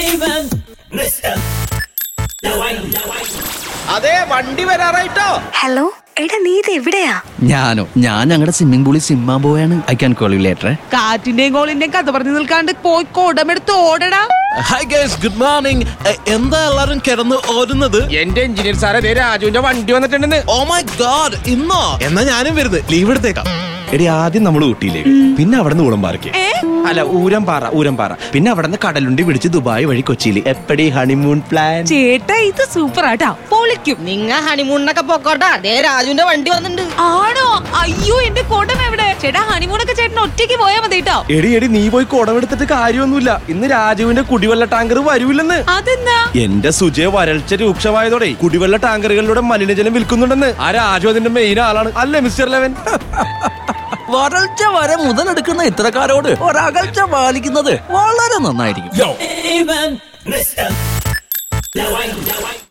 അതെ വണ്ടി വരാറായിട്ടോ ഹലോ എടാ നീ ഇത് എവിടെയാ ഞാനോ ഞാൻ ഞങ്ങളുടെ സ്വിമ്മിംഗ് പൂളിൽ സിമ്മാൻ പോവാണ് I can call you later കാറ്റിന്റെയും കോളിന്റെയും കഥ പറഞ്ഞു നിൽക്കാണ്ട് പോയി കോടമെടുത്ത് ഓടടാ ഹായ് ഗൈസ് ഗുഡ് മോർണിംഗ് എന്താ എല്ലാരും കിടന്ന് ഓടുന്നത് എന്റെ എഞ്ചിനീയർ സാറേ ദേ രാജുവിന്റെ വണ്ടി വന്നിട്ടുണ്ടെന്ന് ഓ മൈ ഗോഡ് ഇന്നോ എന്നാ ഞാനും വരുന്നത് ലീവ് എടുത്തേക്കാം എടി ആദ്യം നമ്മൾ ഊട്ടിയിലേക്ക് പിന്നെ അവിടെ നിന്ന് ഊളംപാറയ്ക്ക് അല്ല ഊരംപാറ ഊരംപാറ പിന്നെ അവിടെ നിന്ന് കടലുണ്ടി പിടിച്ച് ദുബായ് വഴി കൊച്ചിയിൽ എപ്പടി ഹണിമൂൺ പ്ലാൻ ചേട്ടാ ഇത് സൂപ്പർ ആട്ടാ പൊളിക്കും നിങ്ങ ഹണിമൂണിനൊക്കെ പൊക്കോട്ടാ അതേ രാജുവിന്റെ വണ്ടി വന്നിട്ടുണ്ട് ആണോ അയ്യോ എന്റെ കുടം എവിടെ ചേട്ടാ ഹണിമൂണൊക്കെ ചേട്ടൻ ഒറ്റയ്ക്ക് പോയാ മതി കേട്ടോ എടി എടി നീ പോയി കുടമെടുത്തിട്ട് കാര്യമൊന്നുമില്ല ഇന്ന് രാജുവിന്റെ കുടിവെള്ള ടാങ്കർ വരൂല്ലെന്ന് അതെന്താ എന്റെ സുജയ വരൾച്ച രൂക്ഷമായതോടെ കുടിവെള്ള ടാങ്കറുകളിലൂടെ മലിനജലം വിൽക്കുന്നുണ്ടെന്ന് ആ രാജു അതിന്റെ മെയിൻ ആളാണ് അല്ലേ മിസ്റ്റർ ലെവൻ വരൾച്ച വരെ മുതലെടുക്കുന്ന ഇത്തരക്കാരോട് ഒരകൽച്ച പാലിക്കുന്നത് വളരെ നന്നായിരിക്കും